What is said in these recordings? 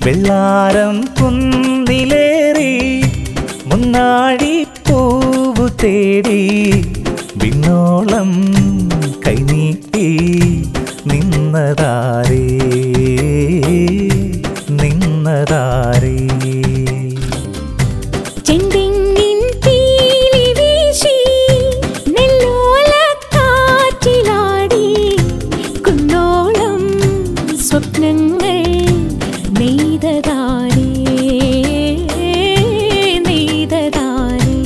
വെള്ളാരം കുന്നിലേറി മുന്നാഴി പൂവു തേടി വിണ്ണോളം കൈനീട്ടി നിന്നതാരേ നിന്നതാരേ ചെന്തെങ്ങിൻ പീലി വീശി നെല്ലോലക്കാറ്റിലാടി കുന്നോളം സ്വപ്നങ്ങൾ നെയ്തതാരേ നെയ്തതാരേ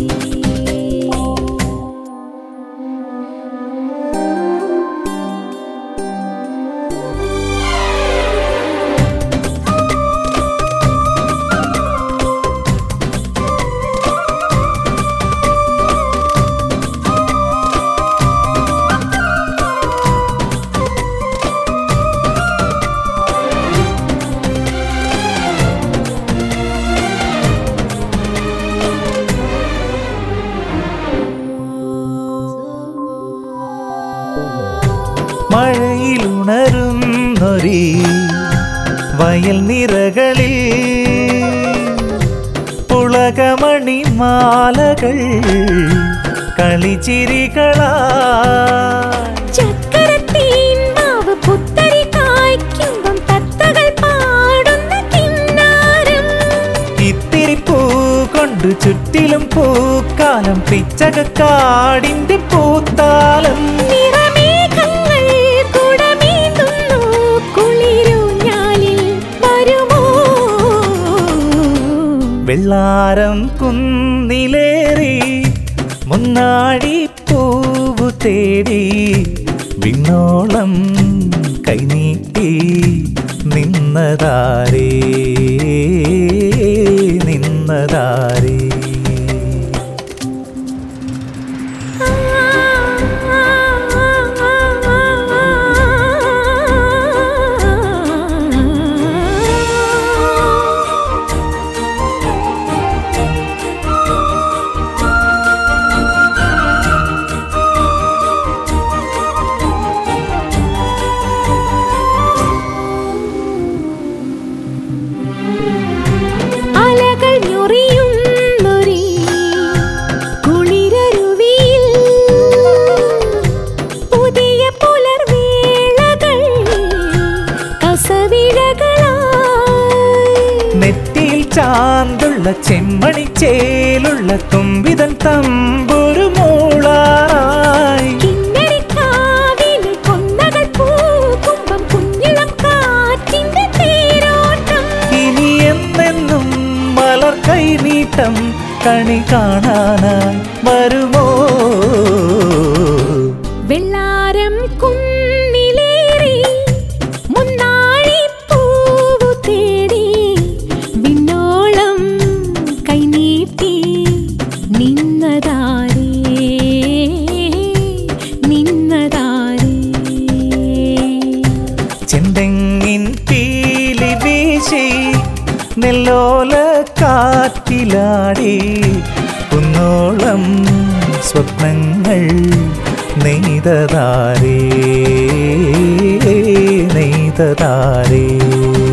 മഴയിലുണരുന്നൊരീ വയൽ നിറകളിൽ പുളകമണി മാലകൾ കളിച്ചിരികളാ ചക്കരത്തീൻ മാവ് പുത്തരി കായ്ക്കുമ്പം തത്തകൾ പാടുന്ന കിന്നാരം ഇത്തിരി പൂ കൊണ്ട് ചുറ്റിലും പൂക്കാലം പിച്ചകക്കാടിന്റെ പൂത്താലം നിറമേഘങ്ങൾ കുടമേന്തുന്നു കുളിരൂഞ്ഞാലിൽ വരുമോ വെള്ളാരം കുന്നിലേറി മുന്നാഴി പൂവു തേടി വിണ്ണോളം കൈനീട്ടി നിന്നതാരേ നിന്നതാരേ അലകൾ ഞൊറിയുന്നൊരീ കുളിരരുവിയിൽ പുതിയ പുലർവേളകൾ കസവിഴകളായി നെറ്റിയിൽ ചാന്തുള്ള ചെമ്മണി ചേലുള്ള തുമ്പിതൻ തമ്പൊരു മൂളായി കിന്നരിക്കാവിലെ കൊന്നകൾ പൂക്കുമ്പം കുഞ്ഞിളം കാറ്റിന്റെ തേരോട്ടം ഇനി എന്നെന്നും മലർ കൈനീട്ടം കണി കാണാനായി വരുമോ വെള്ളാരം കുന്നിലേറി മുന്നാഴി പൂവു തേടി വിണ്ണോളം കൈനീട്ടി നിന്നതാരേ നിന്നതാരേ ചെന്തെങ്ങിൻ പീലി വീശി നെല്ലോല കാറ്റിലാടി കുന്നോളം സ്വപ്നങ്ങൾ നെയ്തതാരേ നെയ്തതാരേ